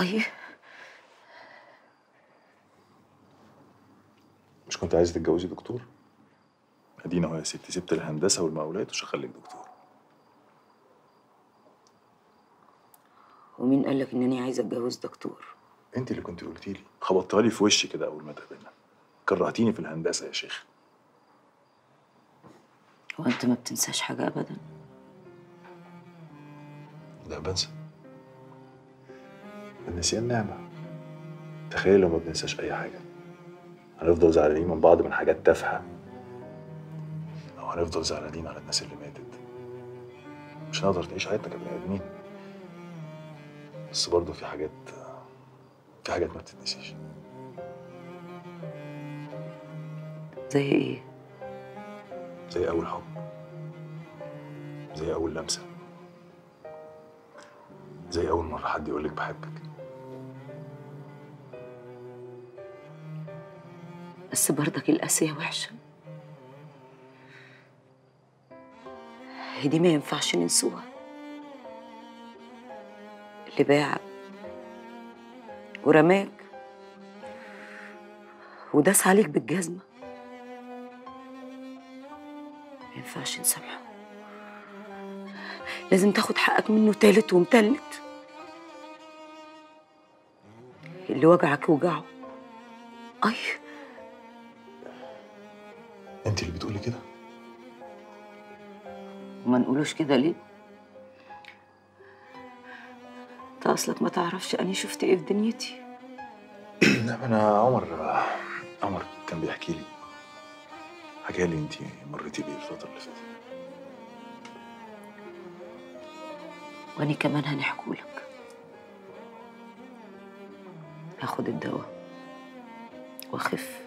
اي مش كنت عايزه تتجوزي دكتور ادينا اهو يا ستي سبت الهندسه والمقاولات وشغلك دكتور ومين قال لك انني عايزه اتجوز دكتور انت اللي كنت قلتي لي خبطتها لي في وشي كده اول ما اتقابلنا كرهتيني في الهندسه يا شيخ هو انت ما بتنساش حاجه ابدا لا بنسى النسيان نعمه تخيل لو ما بننساش اي حاجه هنفضل زعلانين من بعض من حاجات تافهه او هنفضل زعلانين على الناس اللي ماتت مش هنقدر نعيش حياتنا كبني ادمين بس برضه في حاجات في حاجات ما بتتنسيش زي ايه زي أول حب زي أول لمسة زي أول مرة حد يقولك بحبك بس برضك القاسية وحشة هي دي ما ينفعش ننسوها اللي باعك ورماك وداس عليك بالجزمة ما ينفعش نسامحه لازم تاخد حقك منه تالت ومتلت اللي وجعك وجعه أي أنت اللي بتقولي كده وما نقولوش كده ليه؟ انت اصلك ما تعرفش اني شفت ايه في دنيتي لا أنا عمر عمر كان بيحكي لي حكى لي أنت مريتي بإيه الفترة اللي فاتت واني كمان هنحكولك هاخد الدواء واخف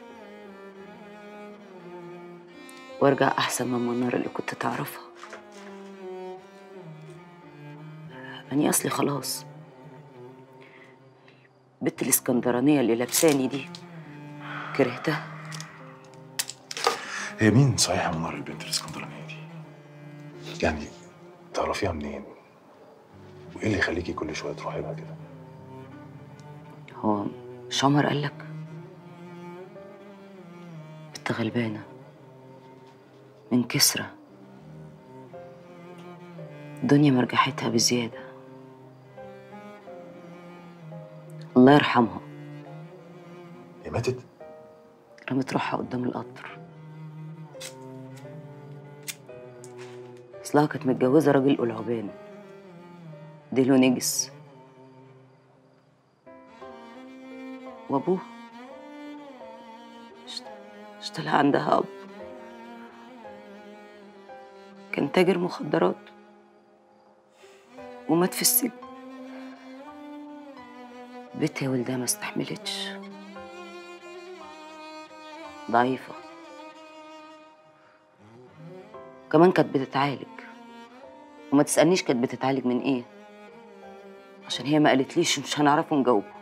وارجع احسن من المنار اللي كنت تعرفها اني اصلي خلاص بنت الاسكندرانيه اللي لابساني دي كرهتها هي مين صحيح منار البنت الاسكندرانية دي؟ يعني تعرفيها منين؟ وإيه اللي يخليكي كل شوية تروحي لها كده؟ هو مش عمر قالك بنت غلبانة من كسرة الدنيا مرجحتها بزيادة الله يرحمها هي ماتت؟ رمت روحها قدام القطر اصلها كانت متجوزة راجل قلعبان ديله نجس وابوه اشت- اشتغل عندها اب كان تاجر مخدرات ومات في السجن بنتها يا ولدها ما استحملتش ضعيفة كمان كانت بتتعالج وما تسألنيش كانت بتتعالج من ايه عشان هي ما قالتليش مش هنعرفه نجاوبه